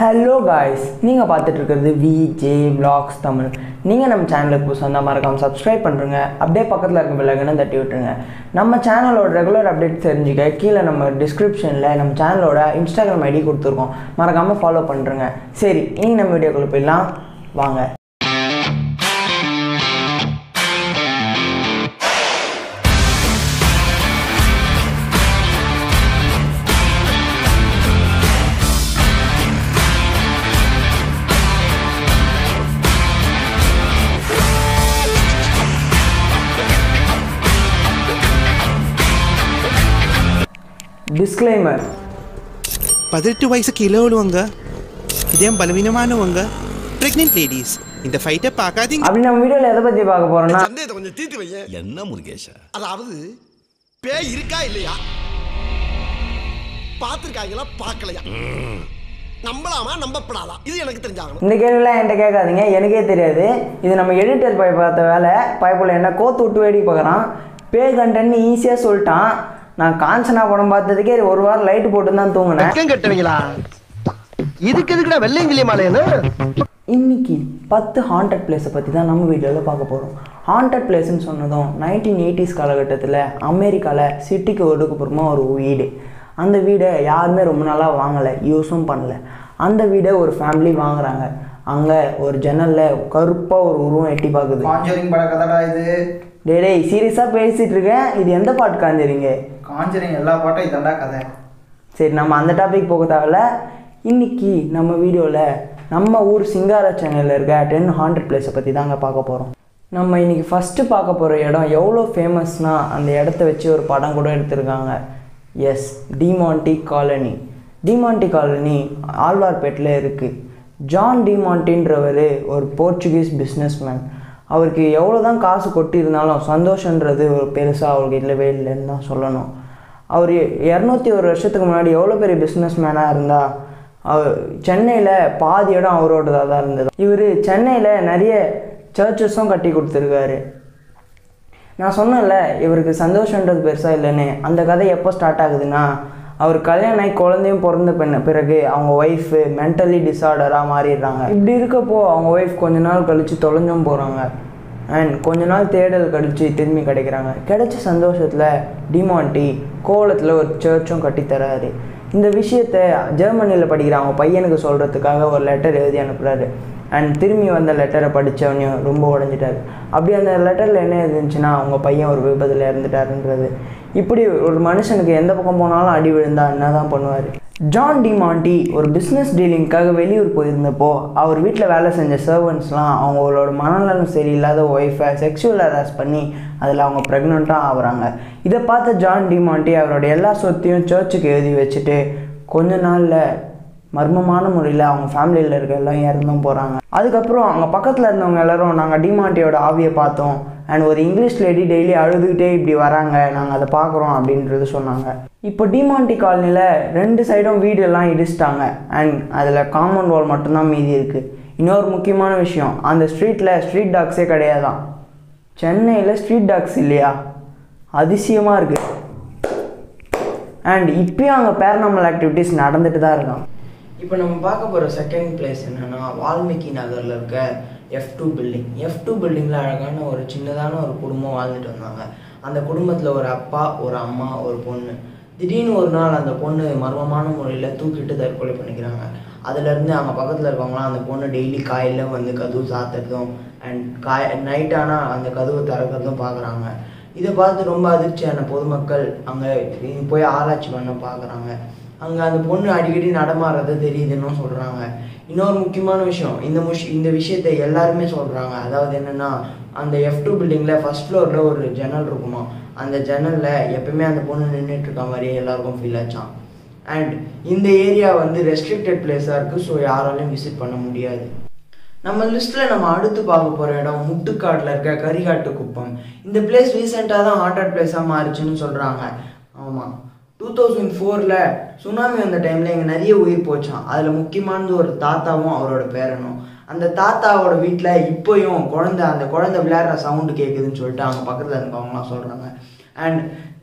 hello guys நீங்கள் பார்த்துட்டு இருக்கிறது விஜே vlogs தமிழ் நீங்கள் நம்ம சேனலுக்கு புதுசாக இருந்தால் மறக்காமல் சப்ஸ்கிரைப் பண்ணுறங்க அப்படியே பக்கத்தில் இருக்க பெல்லகனை தட்டி விட்டுருங்க நம்ம சேனலோட ரெகுலர் அப்டேட் தெரிஞ்சுக்க கீழே நம்ம டிஸ்கிரிப்ஷனில் நம்ம சேனலோட இன்ஸ்டாகிராம் ஐடி கொடுத்துருக்கோம் மறக்காமல் ஃபாலோ பண்ணுறங்க சரி இனி நம்ம வீடியோக்குள்ளே போயிடலாம் வாங்க டிஸ்க்ளைமர் பதினெட்டு வயசு கீழே உள்ளவங்க இதயம் பலவீனமானவங்க பிரெக்னென்ட் லேடிஸ் இந்த ஃபைட்டை பார்க்காதீங்க அப்படி நம்ம வீடியோவில் எதை பற்றி பார்க்க போகிறோம்னா சந்தேகத்தை கொஞ்சம் தீர்த்து வையேன் என்ன முருகேஷா அதாவது பேய் இருக்கா இல்லையா பார்த்துருக்காங்களா பார்க்கலையா நம்பலாமா நம்பப்படாதா இது எனக்கு தெரிஞ்சாகணும் இந்த கேள்விலாம் என்கிட்ட கேட்காதீங்க எனக்கே தெரியாது இது நம்ம எடிட்டர் பாய் பார்த்த வேலை பாய்ப்புல என்ன கோத்து விட்டு வேடி பார்க்குறான் பே கண்டன்னு ஈஸியாக சொல்லிட்டான் நான் காஞ்சனா படம் பார்த்ததுக்கே ஒரு வாரம் லைட் போட்டு தான் தூங்கினேன் வெக்கம் கட்டுவீங்களா இதுக்கு எதுக்குடா வெள்ளையங்கிலி மாலையன்னு இன்னைக்கு பத்து ஹாண்டட் பிளேஸை பற்றி தான் நம்ம வீடியோவில் பார்க்க போகிறோம் ஹாண்டட் பிளேஸ்னு சொன்னதும் நைன்டீன் எயிட்டிஸ் காலகட்டத்தில் அமெரிக்காவில் சிட்டிக்கு ஒடுக்குப்புறமா ஒரு வீடு அந்த வீடை யாருமே ரொம்ப நாளாக வாங்கலை யூஸும் பண்ணல அந்த வீடை ஒரு ஃபேமிலி வாங்குறாங்க அங்கே ஒரு ஜன்னலில் கருப்பாக ஒரு உருவம் எட்டி பார்க்குது காஞ்சரிங் பட கதைடா இது டேய் டேய் சீரியஸாக பேசிகிட்டு இருக்கேன் இது எந்த பாட்டு காஞ்சிறீங்க காஞ்சரிங் எல்லா பாட்டும் இதாண்டா கதை சரி நம்ம அந்த டாபிக் போக தேவையில்ல இன்னைக்கு நம்ம வீடியோவில் நம்ம ஊர் சிங்கார சேனலில் இருக்க டென் ஹாண்ட்ரட் பிளேஸை பற்றி தாங்க பார்க்க போகிறோம் நம்ம இன்னைக்கு ஃபஸ்ட்டு பார்க்க போகிற இடம் எவ்வளோ ஃபேமஸ்னால் அந்த இடத்த வச்சு ஒரு படம் கூட எடுத்திருக்காங்க yes Demonte colony Demonte colony ஆழ்வார்பேட்டில் இருக்குது ஜான் டிமாண்டின்றவர் ஒரு போர்ச்சுகீஸ் பிஸ்னஸ்மேன் அவருக்கு எவ்வளோ தான் காசு கொட்டியிருந்தாலும் சந்தோஷன்றது ஒரு பெருசாக அவருக்கு இல்லவே இல்லைன்னு தான் சொல்லணும் அவர் இரநூத்தி ஒரு வருஷத்துக்கு முன்னாடி எவ்வளோ பெரிய பிஸ்னஸ் மேனாக இருந்தா அவர் சென்னையில் பாதி இடம் அவரோடதாக தான் இருந்தது இவர் சென்னையில் நிறைய சர்ச்சஸும் கட்டி கொடுத்துருக்காரு நான் சொன்னேன்ல இவருக்கு சந்தோஷன்றது பெருசாக இல்லைன்னு அந்த கதை எப்போ ஸ்டார்ட் ஆகுதுன்னா அவர் கல்யாணம் ஆகி குழந்தையும் பிறந்த பின்ன பிறகு அவங்க ஒய்ஃபு மென்டலி டிஸார்டராக மாறிடுறாங்க இப்படி இருக்கப்போ அவங்க ஒய்ஃப் கொஞ்ச நாள் கழித்து தொலைஞ்சும் போகிறாங்க அண்ட் கொஞ்ச நாள் தேடல் கழித்து திரும்பி கிடைக்கிறாங்க கிடைச்ச சந்தோஷத்தில் டிமாண்டி கோலத்தில் ஒரு சர்ச்சும் கட்டித்தராரு இந்த விஷயத்த ஜெர்மனியில் படிக்கிற அவங்க பையனுக்கு சொல்கிறதுக்காக ஒரு லெட்டர் எழுதி அனுப்புகிறாரு அண்ட் திரும்பி வந்த லெட்டரை படித்தவனே ரொம்ப உடஞ்சிட்டாரு அப்படி அந்த லெட்டரில் என்ன இருந்துச்சுன்னா அவங்க பையன் ஒரு விபத்தில் இறந்துட்டாருன்றது இப்படி ஒரு மனுஷனுக்கு எந்த பக்கம் போனாலும் அடி விழுந்தா என்ன தான் பண்ணுவார் ஜான் டிமாண்டி ஒரு பிஸ்னஸ் டீலிங்க்காக வெளியூர் போயிருந்தப்போ அவர் வீட்டில் வேலை செஞ்ச சர்வன்ட்ஸ்லாம் அவங்களோட மனநலம் சரியில்லாத ஒய்ஃபை செக்ஷுவல் ஹராஸ் பண்ணி அதில் அவங்க ப்ரெக்னெண்ட்டாக ஆகுறாங்க இதை பார்த்த ஜான் டிமாண்டி அவரோட எல்லா சொத்தையும் சர்ச்சுக்கு எழுதி வச்சுட்டு கொஞ்ச நாளில் மர்மமான முறையில் அவங்க ஃபேமிலியில் இருக்க எல்லாம் இறந்தும் போகிறாங்க அதுக்கப்புறம் அவங்க பக்கத்தில் இருந்தவங்க எல்லாரும் நாங்கள் டிமாண்டியோட ஆவியை பார்த்தோம் அண்ட் ஒரு இங்கிலீஷ் லேடி டெய்லி அழுதுகிட்டே இப்படி வராங்க நாங்கள் அதை பார்க்குறோம் அப்படின்றது சொன்னாங்க இப்போ டிமாண்டி காலனியில் ரெண்டு சைடும் வீடெல்லாம் இடிச்சிட்டாங்க அண்ட் அதில் காம்பவுண்ட் வால் மட்டும்தான் மீதி இருக்குது இன்னொரு முக்கியமான விஷயம் அந்த ஸ்ட்ரீட்டில் ஸ்ட்ரீட் டாக்ஸே கிடையாதான் சென்னையில் ஸ்ட்ரீட் டாக்ஸ் இல்லையா அதிசயமாக இருக்குது அண்ட் இப்பயும் அங்கே பேரனாமல் ஆக்டிவிட்டீஸ் நடந்துட்டு தான் இருக்கான் இப்போ நம்ம பார்க்க போகிற செகண்ட் பிளேஸ் என்னென்னா வால்மீகி நகரில் இருக்க F two building F two பில்டிங்கில் அழகான ஒரு சின்னதான ஒரு குடும்பம் வாழ்ந்துட்டு வந்தாங்க அந்த குடும்பத்தில் ஒரு அப்பா ஒரு அம்மா ஒரு பொண்ணு திடீர்னு ஒரு நாள் அந்த பொண்ணு மர்மமான முறையில் தூக்கிட்டு தற்கொலை பண்ணிக்கிறாங்க அதுலேருந்து அவங்க பக்கத்தில் இருக்கவங்களாம் அந்த பொண்ணு டெய்லி காலையில் வந்து கதவு சாத்துறதும் அண்ட் காய் நைட் ஆனால் அந்த கதவு திறக்கிறதும் பார்க்குறாங்க இதை பார்த்து ரொம்ப அதிர்ச்சியான பொதுமக்கள் அங்கே போய் ஆராய்ச்சி பண்ண பார்க்குறாங்க அங்கே அந்த பொண்ணு அடிக்கடி நடமாடுறது தெரியுதுன்னு சொல்கிறாங்க இன்னொரு முக்கியமான விஷயம் இந்த முஷ் இந்த விஷயத்தை எல்லாருமே சொல்கிறாங்க அதாவது என்னென்னா அந்த எஃப் டூ பில்டிங்கில் ஃபஸ்ட் ஃப்ளோரில் ஒரு ஜன்னல் இருக்குமா அந்த ஜன்னலில் எப்பயுமே அந்த பொண்ணு நின்றுட்டு இருக்க மாதிரியே எல்லாருக்கும் ஃபீல் ஆச்சான் அண்ட் இந்த ஏரியா வந்து ரெஸ்ட்ரிக்டட் பிளேஸாக இருக்குது ஸோ யாராலையும் விசிட் பண்ண முடியாது நம்ம லிஸ்ட்டில் நம்ம அடுத்து பார்க்க போகிற இடம் முட்டுக்காட்டில் இருக்க கரிகாட்டு குப்பம் இந்த பிளேஸ் ரீசெண்டாக தான் ஹாண்டட் பிளேஸாக மாறிச்சுன்னு சொல்கிறாங்க ஆமாம் டூ தௌசண்ட் ஃபோரில் சுனாமி வந்த டைமில் இங்கே நிறைய உயிர் போச்சான் அதில் முக்கியமானது ஒரு தாத்தாவும் அவரோட பேரனும் அந்த தாத்தாவோட வீட்டில் இப்போயும் குழந்தை அந்த குழந்தை விளையாடுற சவுண்டு கேட்குதுன்னு சொல்லிட்டு அவங்க பக்கத்தில் இருக்கவங்களாம் சொல்கிறாங்க அண்ட்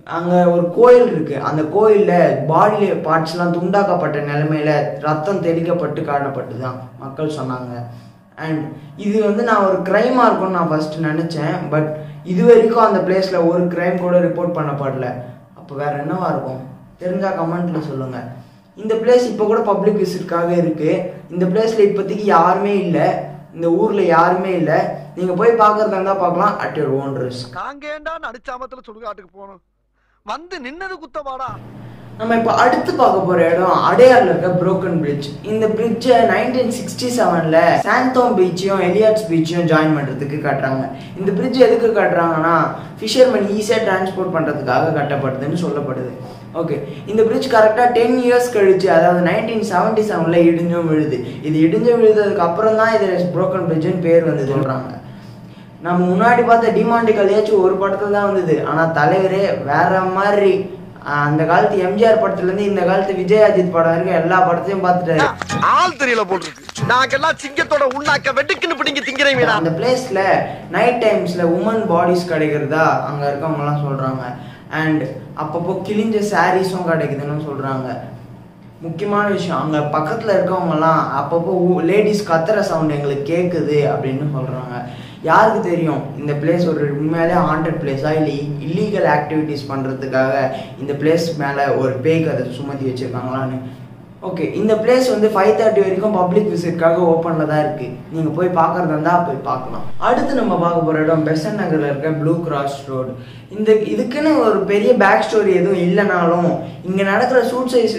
அங்கே ஒரு கோயில் இருக்குது அந்த கோயிலில் பாடி பார்ட்ஸ்லாம் துண்டாக்கப்பட்ட நிலைமையில ரத்தம் தெளிக்கப்பட்டு காணப்பட்டு தான் மக்கள் சொன்னாங்க அண்ட் இது வந்து நான் ஒரு க்ரைமாக இருக்கும்னு நான் ஃபஸ்ட்டு நினச்சேன் பட் இது வரைக்கும் அந்த பிளேஸில் ஒரு க்ரைம் கூட ரிப்போர்ட் பண்ணப்படல அப்போ வேற என்னவா இருக்கும் தெரிஞ்சா கமெண்ட்ல சொல்லுங்கள் இந்த பிளேஸ் இப்போ கூட பப்ளிக் விசிட்காக இருக்குது இந்த பிளேஸில் இப்போதைக்கு யாருமே இல்லை இந்த ஊரில் யாருமே இல்லை நீங்கள் போய் பார்க்குறதா இருந்தால் பார்க்கலாம் அட் யுவர் ஓன் ரிஸ்க் காங்கேண்டா நடிச்சாமத்துல சுடுகாட்டுக்கு போகணும் வந்து நின்னது குத்தவாடா நம்ம இப்போ அடுத்து பார்க்க போகிற இடம் அடையாரில் இருக்க புரோக்கன் பிரிட்ஜ் இந்த பிரிட்ஜை நைன்டீன் சிக்ஸ்டி செவனில் சாந்தோம் பீச்சையும் எலியாட்ஸ் பீச்சையும் ஜாயின் பண்ணுறதுக்கு கட்டுறாங்க இந்த பிரிட்ஜ் எதுக்கு கட்டுறாங்கன்னா ஃபிஷர்மேன் ஈஸியாக டிரான்ஸ்போர்ட் பண்ணுறதுக்காக கட்டப்படுதுன்னு சொல்லப்படுது ஓகே இந்த பிரிட்ஜ் கரெக்டாக டென் இயர்ஸ் கழிச்சு அதாவது நைன்டீன் செவன்டி செவனில் இடிஞ்சும் விழுது இது இடிஞ்சும் விழுந்ததுக்கு அப்புறம் தான் இது புரோக்கன் பிரிட்ஜுன்னு பேர் வந்து சொல்கிறாங்க நம்ம முன்னாடி பார்த்த டிமாண்டி கதையாச்சும் ஒரு படத்துல தான் வந்தது ஆனால் தலைவரே வேற மாதிரி ஆஹ் அந்த காலத்து எம்ஜிஆர் படத்துலேருந்து இந்த காலத்து விஜய் அஜித் படம் வரைக்கும் எல்லா படத்தையும் பார்த்துட்டாரு ஆள் தெரியல போட்டுருக்கு நாங்கெல்லாம் சிங்கத்தோட உண்ணாக்க வெட்டுக்குன்னு பிடிங்க திங்கிறீங்களா அந்த பிளேஸ்ல நைட் டைம்ஸ்ல உமன் பாடிஸ் கிடைக்கிறதா அங்க இருக்கவங்கலாம் சொல்றாங்க அண்ட் அப்பப்போ கிழிஞ்ச சாரீஸும் கிடைக்குதுன்னு சொல்றாங்க முக்கியமான விஷயம் அங்க பக்கத்துல இருக்கவங்கலாம் அப்பப்போ லேடிஸ் கத்துற சவுண்ட் எங்களுக்கு கேக்குது அப்படின்னு சொல்றாங்க யாருக்கு தெரியும் இந்த பிளேஸ் ஒரு உண்மையாலே ஹாண்டட் பிளேஸா இல்லை இல்லீகல் ஆக்டிவிட்டீஸ் பண்றதுக்காக இந்த பிளேஸ் மேல ஒரு பேய் கதை சுமத்தி வச்சிருக்காங்களான்னு ஓகே இந்த பிளேஸ் வந்து ஃபைவ் தேர்ட்டி வரைக்கும் பப்ளிக் விசிட்காக ஓப்பனில் தான் இருக்குது நீங்கள் போய் பார்க்குறதா இருந்தால் போய் பார்க்கலாம் அடுத்து நம்ம பார்க்க போகிற இடம் பெசன் நகரில் இருக்க ப்ளூ கிராஸ் ரோடு இந்த இதுக்குன்னு ஒரு பெரிய பேக் ஸ்டோரி எதுவும் இல்லைனாலும் இங்கே நடக்கிற சூட் சைஸ்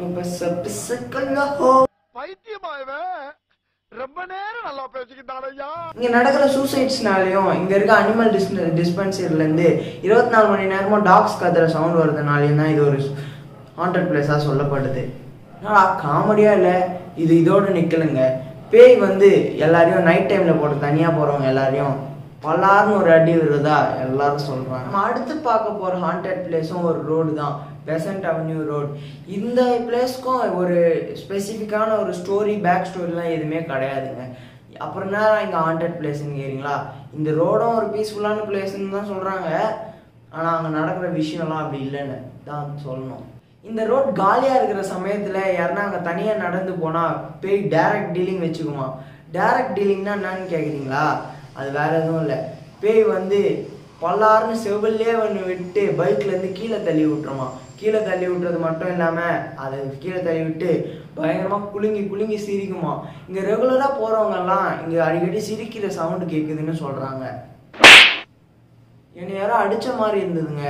பைத்தியமா இவன் ரொம்ப நேரம் நல்லா பேசிக்கிட்டாரையா இங்க நடக்கிற சூசைட்ஸ்னாலையும் இங்க இருக்க அனிமல் டிஸ் டிஸ்பென்சரில இருந்து இருபத்தி நாலு மணி நேரமும் டாக்ஸ் கத்துற சவுண்ட் வருதுனாலையும் தான் இது ஒரு ஹாண்டட் பிளேஸா சொல்லப்படுது என்னடா காமெடியா இல்ல இது இதோட நிக்கலுங்க பேய் வந்து எல்லாரையும் நைட் டைம்ல போட்டு தனியா போறவங்க எல்லாரையும் பல்லாருன்னு ஒரு அடி வருதா எல்லாரும் சொல்றாங்க நம்ம அடுத்து பார்க்க போற ஹாண்டட் பிளேஸும் ஒரு ரோடு தான் பெசன்ட் அவென்யூ ரோடு இந்த பிளேஸ்க்கும் ஒரு ஸ்பெசிஃபிக்கான ஒரு ஸ்டோரி பேக் ஸ்டோரிலாம் எதுவுமே கிடையாதுங்க அப்புறம் என்ன இங்கே ஹாண்டட் பிளேஸ்ன்னு கேட்குறீங்களா இந்த ரோடும் ஒரு பீஸ்ஃபுல்லான பிளேஸ்ன்னு தான் சொல்கிறாங்க ஆனால் அங்கே நடக்கிற விஷயம்லாம் அப்படி இல்லைன்னு தான் சொல்லணும் இந்த ரோட் காலியாக இருக்கிற சமயத்தில் யாருன்னா அங்கே தனியாக நடந்து போனால் பேய் டைரக்ட் டீலிங் வச்சுக்குமா டைரக்ட் டீலிங்னா என்னன்னு கேட்குறீங்களா அது வேற எதுவும் இல்லை பேய் வந்து பல்லாருன்னு செவிலே ஒன்று விட்டு பைக்லேருந்து கீழே தள்ளி விட்டுருமா கீழே தள்ளி விட்டுறது மட்டும் இல்லாமல் அதை கீழே தள்ளி விட்டு பயங்கரமாக குலுங்கி குலுங்கி சிரிக்குமா இங்கே ரெகுலராக போகிறவங்கெல்லாம் இங்கே அடிக்கடி சிரிக்கிற சவுண்டு கேட்குதுன்னு சொல்கிறாங்க என்னை யாரோ அடிச்ச மாதிரி இருந்ததுங்க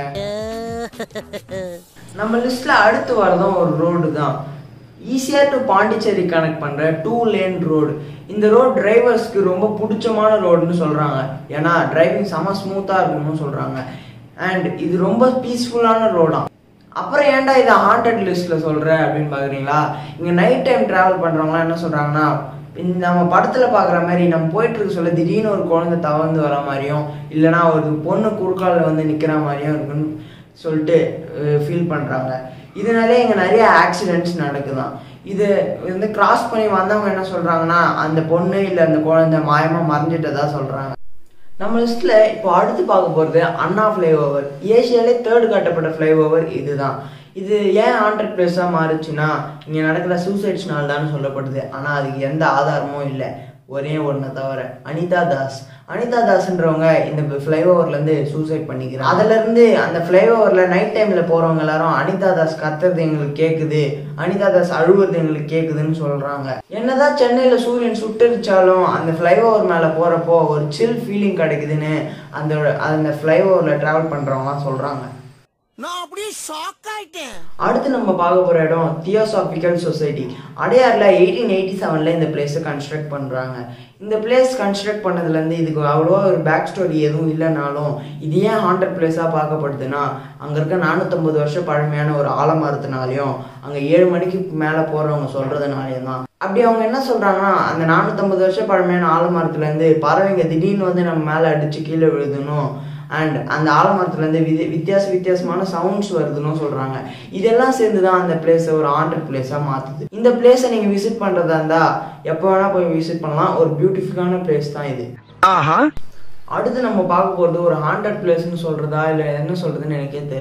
நம்ம லிஸ்ட்ல அடுத்து வரதும் ஒரு ரோடு தான் ஈஸியாக டு பாண்டிச்சேரி கனெக்ட் பண்ணுற டூ லேன் ரோடு இந்த ரோட் டிரைவர்ஸ்க்கு ரொம்ப பிடிச்சமான ரோடுன்னு சொல்கிறாங்க ஏன்னா டிரைவிங் செம ஸ்மூத்தாக இருக்கணும்னு சொல்கிறாங்க அண்ட் இது ரொம்ப பீஸ்ஃபுல்லான ரோடாம் அப்புறம் ஏன்டா இதை ஹாண்டட் லிஸ்ட்டில் சொல்கிற அப்படின்னு பார்க்குறீங்களா இங்கே நைட் டைம் ட்ராவல் பண்ணுறவங்களாம் என்ன சொல்கிறாங்கன்னா இந்த நம்ம படத்தில் பார்க்குற மாதிரி நம்ம போயிட்டு இருக்க சொல்ல திடீர்னு ஒரு குழந்தை தவழ்ந்து வர மாதிரியும் இல்லைனா ஒரு பொண்ணு குறுக்காலில் வந்து நிற்கிற மாதிரியும் இருக்குன்னு சொல்லிட்டு ஃபீல் பண்ணுறாங்க இதனாலே இங்கே நிறைய ஆக்சிடென்ட்ஸ் நடக்குதாம் இது வந்து கிராஸ் பண்ணி வந்தவங்க என்ன சொல்கிறாங்கன்னா அந்த பொண்ணு இல்லை அந்த குழந்தை மாயமாக மறைஞ்சிட்டதா சொல்கிறாங்க நம்ம லிஸ்ட்டில் இப்போ அடுத்து பார்க்க போகிறது அண்ணா ஃப்ளைஓவர் ஏஷியாலே தேர்டு கட்டப்பட்ட ஃப்ளைஓவர் இதுதான் இது ஏன் ஹாண்டட் பிளேஸாக மாறுச்சுன்னா இங்கே நடக்கிற சூசைட்ஸ்னால தான் சொல்லப்படுது ஆனால் அதுக்கு எந்த ஆதாரமும் இல்லை ஒரே ஒன்றை தவிர அனிதா தாஸ் அனிதா தாஸ்ன்றவங்க இந்த ஃப்ளைஓவர்லேருந்து சூசைட் பண்ணிக்கிறாங்க அதுலேருந்து அந்த ஃப்ளைஓவரில் நைட் டைமில் போகிறவங்க எல்லாரும் அனிதா தாஸ் கத்துறது எங்களுக்கு கேட்குது அனிதா தாஸ் அழுவுறது எங்களுக்கு கேட்குதுன்னு சொல்கிறாங்க என்னதான் சென்னையில் சூரியன் சுட்டரிச்சாலும் அந்த ஃப்ளைஓவர் மேலே போகிறப்போ ஒரு சில் ஃபீலிங் கிடைக்குதுன்னு அந்த அந்த ஃப்ளைஓவரில் ட்ராவல் பண்ணுறவங்களாம் சொல்கிறாங்க நான் அப்படியே ஷாக் ஆயிட்டேன் அடுத்து நம்ம பார்க்க போகிற இடம் தியோசாபிக்கல் சொசைட்டி அடையாரில் எயிட்டீன் எயிட்டி செவனில் இந்த பிளேஸை கன்ஸ்ட்ரக்ட் பண்ணுறாங்க இந்த பிளேஸ் கன்ஸ்ட்ரக்ட் பண்ணதுலேருந்து இதுக்கு அவ்வளோவா ஒரு பேக் ஸ்டோரி எதுவும் இல்லைனாலும் இது ஏன் ஹாண்டட் பிளேஸாக பார்க்கப்படுதுன்னா அங்கே இருக்க நானூற்றம்பது வருஷம் பழமையான ஒரு ஆலமரத்தினாலையும் அங்கே ஏழு மணிக்கு மேலே போகிறவங்க சொல்கிறதுனாலையும் தான் அப்படி அவங்க என்ன சொல்கிறாங்கன்னா அந்த நானூற்றம்பது வருஷம் பழமையான ஆலமரத்துலேருந்து பறவைங்க திடீர்னு வந்து நம்ம மேலே அடித்து கீழே விழுதுனும் அண்ட் அந்த ஆலமரத்துலேருந்து விதி வித்தியாச வித்தியாசமான சவுண்ட்ஸ் வருதுன்னு சொல்கிறாங்க இதெல்லாம் சேர்ந்து தான் அந்த பிளேஸை ஒரு ஹாண்டட் பிளேஸாக மாற்றுது இந்த பிளேஸை நீங்கள் விசிட் பண்ணுறதா இருந்தால் எப்போ வேணால் போய் விசிட் பண்ணலாம் ஒரு பியூட்டிஃபுல்லான பிளேஸ் தான் இது ஆஹா அடுத்து நம்ம பார்க்க போகிறது ஒரு ஹாண்டட் பிளேஸ்னு சொல்கிறதா இல்லை என்ன சொல்கிறதுன்னு எனக்கே தெரியல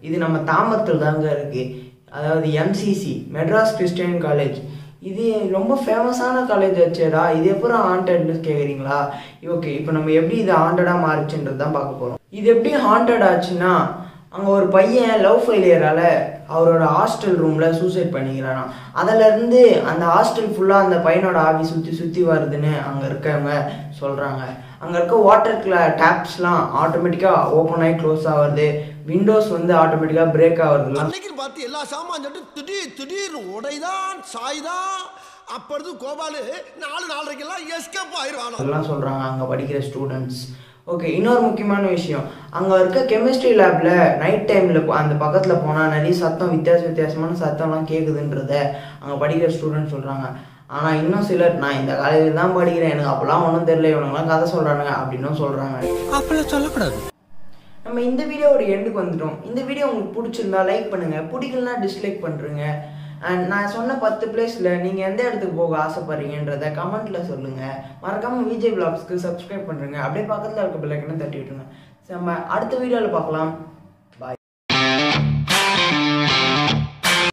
இது நம்ம தாம்பரத்தில் தாங்க இருக்குது அதாவது எம்சிசி மெட்ராஸ் கிறிஸ்டியன் காலேஜ் இது ரொம்ப ஃபேமஸான காலேஜ் ஆச்சேடா இது எப்போ ஹாண்டட்னு கேட்குறீங்களா ஓகே இப்போ நம்ம எப்படி இது ஹாண்டடாக மாறிச்சுன்றது தான் பார்க்க போகிறோம் இது எப்படி ஹாண்டட் ஆச்சுன்னா அங்கே ஒரு பையன் லவ் ஃபெயிலியரால் அவரோட ஹாஸ்டல் ரூமில் சூசைட் பண்ணிக்கிறாராம் அதிலேருந்து அந்த ஹாஸ்டல் ஃபுல்லாக அந்த பையனோட ஆவி சுற்றி சுற்றி வருதுன்னு அங்கே இருக்கவங்க சொல்கிறாங்க அங்கே இருக்க வாட்டர் கிளா டேப்ஸ்லாம் ஆட்டோமேட்டிக்காக ஓப்பன் ஆகி க்ளோஸ் ஆகுறது விண்டோஸ் வந்து ஆட்டோமேட்டிக்காக பிரேக் ஆகுறதுலாம் அன்னைக்கு பார்த்து எல்லா சாமான் சொல்லிட்டு திடீர் திடீர்னு உடைதான் சாய்தான் அப்பொழுது கோபாலு நாலு நாலரைக்கெல்லாம் எஸ்கேப் ஆயிடுவானோ அதெல்லாம் சொல்கிறாங்க அங்கே படிக்கிற ஸ்டூடெண்ட்ஸ் ஓகே இன்னொரு முக்கியமான விஷயம் அங்கே இருக்க கெமிஸ்ட்ரி லேபில் நைட் டைமில் அந்த பக்கத்தில் போனால் நிறைய சத்தம் வித்தியாச வித்தியாசமான சத்தம்லாம் கேட்குதுன்றத அங்கே படிக்கிற ஸ்டூடெண்ட்ஸ் சொல்கிறாங்க ஆனால் இன்னும் சிலர் நான் இந்த காலேஜில் தான் படிக்கிறேன் எனக்கு அப்போல்லாம் ஒன்றும் தெரியல இவனுங்களாம் கதை சொல்கிறானுங்க அப்படின்னும் சொல்கிறாங்க அப்பெல்லாம் சொல்லக்கூடாது நம்ம இந்த வீடியோவோட எண்டுக்கு வந்துட்டோம் இந்த வீடியோ உங்களுக்கு பிடிச்சிருந்தா லைக் பண்ணுங்க பிடிக்கலனா டிஸ்லைக் பண்ணுறேங்க அண்ட் நான் சொன்ன பத்து பிளேஸில் நீங்கள் எந்த இடத்துக்கு போக ஆசைப்படுறீங்கன்றத கமெண்ட்டில் சொல்லுங்கள் மறக்காமல் விஜய் பிளாக்ஸ்க்கு சப்ஸ்கிரைப் பண்ணுறேங்க அப்படியே பக்கத்தில் இருக்க பிள்ளைக்குன்னு தட்டி விட்டுருங்க நம்ம அடுத்த வீடியோவில் பார்க்கலாம்